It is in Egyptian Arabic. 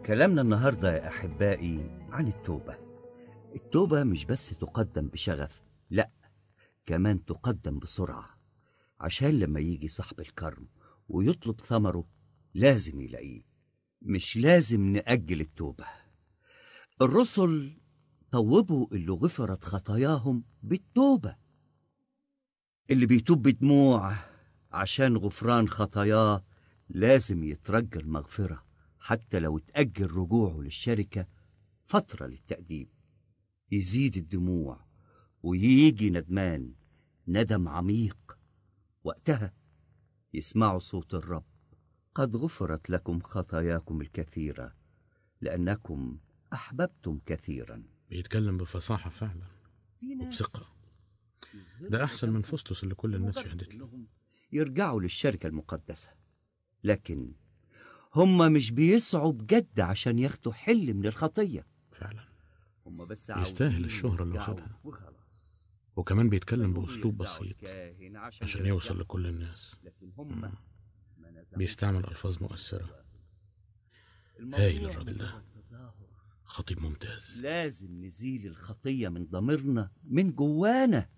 كلامنا النهاردة يا أحبائي عن التوبة التوبة مش بس تقدم بشغف لا كمان تقدم بسرعة عشان لما يجي صاحب الكرم ويطلب ثمره لازم يلاقيه مش لازم نأجل التوبة الرسل طوبوا اللي غفرت خطاياهم بالتوبة اللي بيتوب بدموع عشان غفران خطاياه لازم يترجى المغفرة حتى لو اتأجل رجوعه للشركة فترة للتأديب يزيد الدموع ويجي ندمان ندم عميق وقتها يسمعوا صوت الرب قد غفرت لكم خطاياكم الكثيرة لأنكم أحببتم كثيرا بيتكلم بفصاحة فعلا وبثقة ده أحسن من فسطس اللي كل الناس شهدت له يرجعوا للشركة المقدسة لكن هم مش بيسعوا بجد عشان ياخدوا حل من الخطية فعلا هم بس يستاهل عاوزين الشهرة اللي يرجعوا واخدها. وخلاص وكمان بيتكلم يرجعوا بأسلوب بسيط الكاهن عشان يوصل لكل الناس لكن هم مم. ما نزعوش بيستعمل عن ألفاظ التوبة. مؤثرة الموضوع هايل الراجل ده. مجرد تظاهر. خطيب ممتاز لازم نزيل الخطية من ضميرنا من جوانا